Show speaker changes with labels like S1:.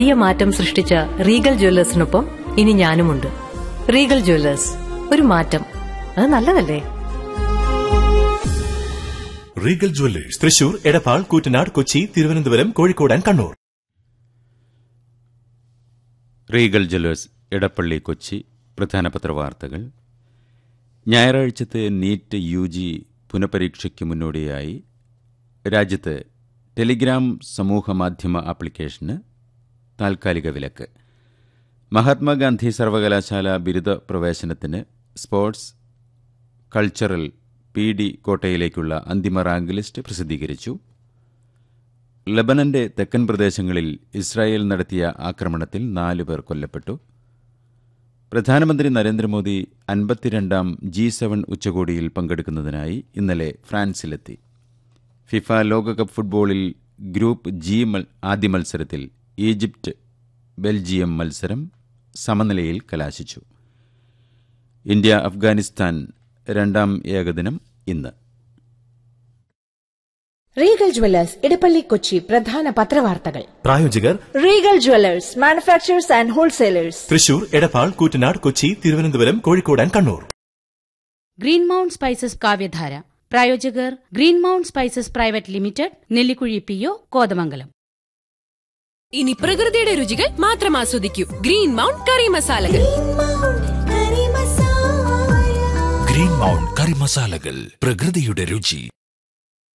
S1: വലിയ മാറ്റം സൃഷ്ടിച്ച റീഗൽ ജ്വല്ലേഴ്സിനൊപ്പം ഇനി ഞാനുമുണ്ട് റീഗൽ ജ്വല്ലേഴ്സ് ഒരു മാറ്റം അത് നല്ലതല്ലേ
S2: Regal Jewellers Thrissur Edappal Koottanad Kochi Thiruvananthapuram Kozhikode and Kannur
S3: Regal Jewellers Edappally Kochi പ്രധാന പത്രവാർത്തകൾ ഞായറാഴ്ചത്തെ നീറ്റ് യു ജി പുനഃപരീക്ഷയ്ക്ക് മുന്നോടിയായി രാജ്യത്ത് ടെലിഗ്രാം സമൂഹ മാധ്യമ ആപ്ലിക്കേഷന് താൽക്കാലിക വിലക്ക് മഹാത്മാഗാന്ധി സർവകലാശാല ബിരുദ പ്രവേശനത്തിന് സ്പോർട്സ് കൾച്ചറൽ പി ഡി കോട്ടയിലേക്കുള്ള അന്തിമ റാങ്ക് ലിസ്റ്റ് പ്രസിദ്ധീകരിച്ചു ലബനന്റെ തെക്കൻ പ്രദേശങ്ങളിൽ ഇസ്രായേൽ നടത്തിയ ആക്രമണത്തിൽ നാല് പേർ കൊല്ലപ്പെട്ടു പ്രധാനമന്ത്രി നരേന്ദ്രമോദി അൻപത്തിരണ്ടാം ജി സെവൻ ഉച്ചകോടിയിൽ പങ്കെടുക്കുന്നതിനായി ഇന്നലെ ഫ്രാൻസിലെത്തി ഫിഫ ലോകകപ്പ് ഫുട്ബോളിൽ ഗ്രൂപ്പ് ജി മൽ- ആദ്യ മത്സരത്തിൽ ഈജിപ്റ്റ് ബെൽജിയം മത്സരം സമനിലയിൽ കലാശിച്ചു ഇന്ത്യ അഫ്ഗാനിസ്ഥാൻ രണ്ടാം ഏകദിനം ഇന്ന്
S4: റീഗൽ ജ്വല്ലേഴ്സ് ഇടപ്പള്ളി കൊച്ചി പ്രധാന പത്രവാർത്തകൾ
S2: പ്രായോജകർ
S4: Regal Jewellers manufacturers and wholesalers
S2: Thrissur Edappal Koottanad Kochi Thiruvananthapuram Kozhikode and Kannur
S5: Green Mount Spices Kavyadhara പ്രായോജകർ Green Mount Spices private limited Nellikuzhi P O Kothamangalam
S6: ഇനി പ്രകൃതിയുടെ രുചികൾ മാത്രം ആസ്വദിക്കൂ ഗ്രീൻ മൗണ്ട് കറി മസാലകൾ
S7: ഗ്രീൻ മൗണ്ട് കറി മസാലകൾ പ്രകൃതിയുടെ രുചി